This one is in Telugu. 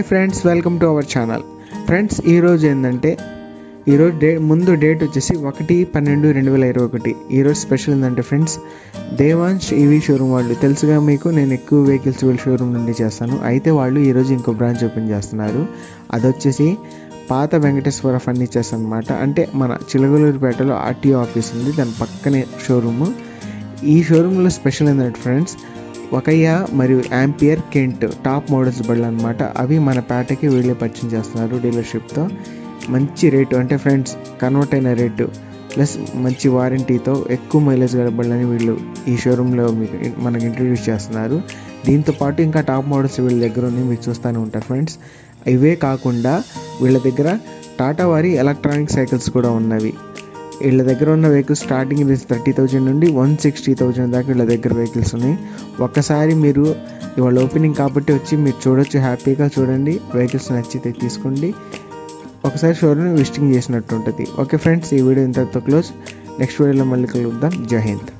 hi friends welcome to our channel friends ఈరోజు ఏంటంటే ఈరోజు డే ముందు డేట్ వచ్చేసి ఒకటి పన్నెండు రెండు వేల ఇరవై ఒకటి ఈరోజు స్పెషల్ ఏంటంటే ఫ్రెండ్స్ దేవాంశ్ ఈవీ షోరూమ్ వాళ్ళు తెలుసుగా మీకు నేను ఎక్కువ వెహికల్స్ వీళ్ళ షోరూమ్ నుండి చేస్తాను అయితే వాళ్ళు ఈరోజు ఇంకో బ్రాంచ్ ఓపెన్ చేస్తున్నారు అది వచ్చేసి పాత వెంకటేశ్వర ఫర్నిచర్స్ అనమాట అంటే మన చిలగలూరుపేటలో ఆర్టీఓ ఆఫీస్ ఉంది దాని పక్కనే షోరూము ఈ షోరూంలో స్పెషల్ ఏంటంటే ఫ్రెండ్స్ ఒకయ్య మరియు యాంపియర్ కెంట్ టాప్ మోడల్స్ బళ్ళు అనమాట అవి మన పేటకి వీళ్ళే పరిచయం చేస్తున్నారు డీలర్షిప్తో మంచి రేటు అంటే ఫ్రెండ్స్ కన్వర్ట్ అయిన రేటు ప్లస్ మంచి వారంటీతో ఎక్కువ మైలేజ్ గల బళ్ళని వీళ్ళు ఈ షోరూంలో మీకు మనకి ఇంట్రడ్యూస్ చేస్తున్నారు దీంతో పాటు ఇంకా టాప్ మోడల్స్ వీళ్ళ దగ్గర ఉన్నాయి మీరు చూస్తూనే ఉంటారు ఫ్రెండ్స్ ఇవే కాకుండా వీళ్ళ దగ్గర టాటా వారి ఎలక్ట్రానిక్ సైకిల్స్ కూడా ఉన్నవి వీళ్ళ దగ్గర ఉన్న vehicles starting range thirty thousand నుండి వన్ సిక్స్టీ థౌజండ్ దాకా వీళ్ళ దగ్గర వెహికల్స్ ఉన్నాయి ఒక్కసారి మీరు ఇవాళ ఓపెనింగ్ కాబట్టి వచ్చి మీరు చూడొచ్చు హ్యాపీగా చూడండి వెహికల్స్ నచ్చితే తీసుకోండి ఒకసారి షోరూమ్ విజిటింగ్ చేసినట్టు ఉంటుంది ఓకే ఫ్రెండ్స్ ఈ వీడియో ఇంతతో క్లోజ్ నెక్స్ట్ వీడియోలో మళ్ళీ కలుద్దాం జై హింద్